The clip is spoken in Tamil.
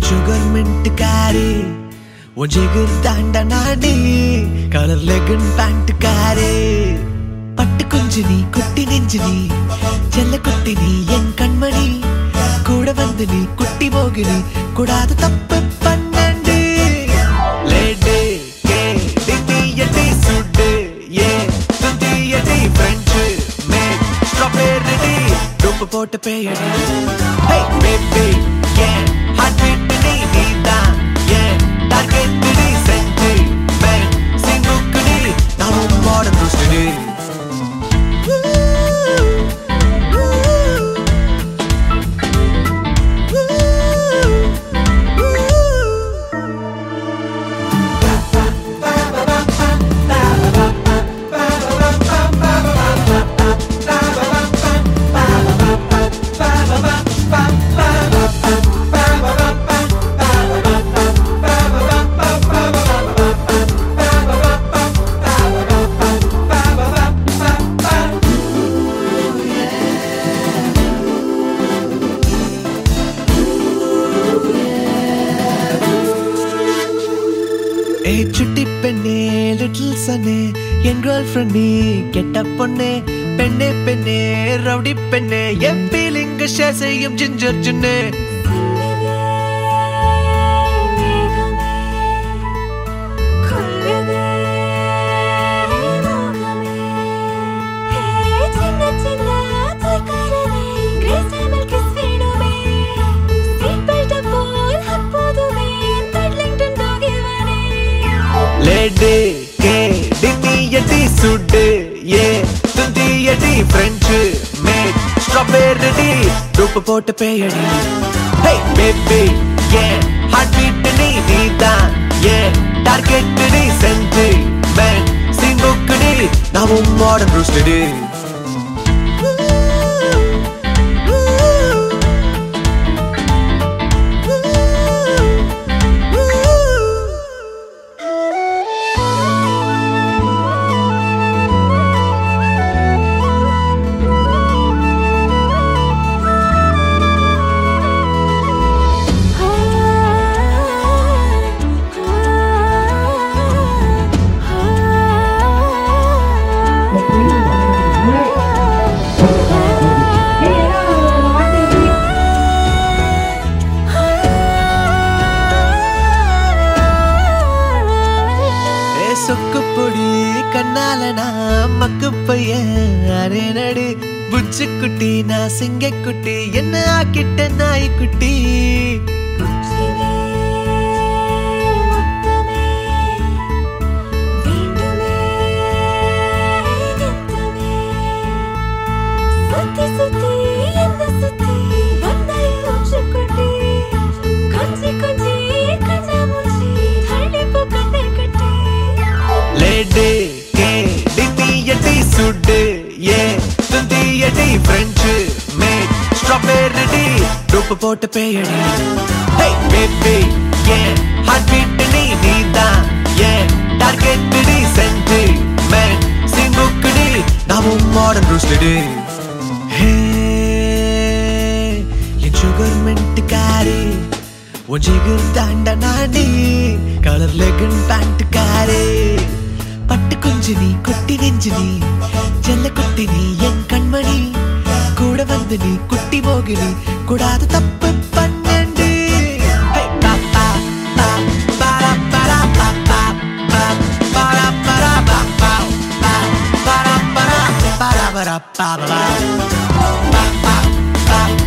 சுகர் மின்ட் காரி உன் ஜிகர் தாண்ட நாடி கலர் லெகன் பேண்ட் காரி பட்டு குஞ்சு நீ குட்டி நெஞ்சு நீ செல்ல குட்டி நீ என் கண்மணி கூட வந்து நீ குட்டி மோகினி கூடாது தப்பு பண்ணண்டு லேடு கே டிட்டியடி சுடு ஏ துந்தியடி ஃப்ரெஞ்சு மே ஸ்ட்ராபெர்ரி டூப்பு போட்டு பேயடி ஹே பேபி ஏ ஹார்ட் பீட் நீ நீதான் ஏ டார்கெட் நீ செஞ்சு மே சிங்குக்கு நீ நான் மாடர்ன் ரோஸ்டடி ஏ சுட்டி பெண்ணே லிட்டில் சனே என் கேர்ள் ஃப்ரெண்ட் நீ கெட்ட பொண்ணே பெண்ணே பெண்ணே ரவுடி பெண்ணே என் ஃபீலிங் ஷேர் செய்யும் ஜிஞ்சர் ஜுன்னே லேடு கே டிட்டியடி சுடு ஏ துந்தியடி ஃப்ரெஞ்சு மேட் ஸ்ட்ராபெர்ரி டூப்பு போட்டு பேயடி ஹே பேபி ஏ ஹார்ட் பீட் நீ நீதான் ஏ டார்கெட் நீ செஞ்சு மேன் சிங்குக்கு நீ நான் மாடர்ன் ரோஸ்டடி ஏ சொக்கு பொடி கண்ணால நான் மக்கு பையன் அரே நடு புச்சு குட்டி நான் சிங்க குட்டி என்ன ஆக்கிட்ட நாய்க்குட்டி சுத்தி சுத்தி என்ன சுத்தி வந்தாய் மூச்சு கொட்டி கொஞ்சி கொஞ்சி கஞ்சா மூச்சி தள்ளி போக்கத்தை கட்டி லேடு கே டிட்டியடி சுடு ஏ துந்தியடி ஃப்ரெஞ்சு மேட் ஸ்ட்ராபெர்ரி டூப்பு போட்டு பேயடி ஹே பேபி ஏ ஹார்ட் பீட் நீ நீதான் ஏ டார்கெட் நீ செஞ்சு மேன் சிங்குக்கு நீ நான் மாடர்ன் ரோஸ்டடி ஹே என் சுகர் மின்ட் காரி உன் ஜிகர் தாண்ட நாடி கலர் லெகன் பேண்ட் காரி பட்டு குஞ்சு நீ குட்டி நெஞ்சு நீ செல்ல குட்டி நீ என் கண்மணி கூட வந்து நீ குட்டி மோகினி கூடாது தப்பு பண்ணண்டு ஹே, பா, பா, பா, பாரா, பாரா, பா, பா, பா, பாரா, பாரா, பா, பா, பா, பாரா, பாரா, பாரா, பாரா, பா, பா.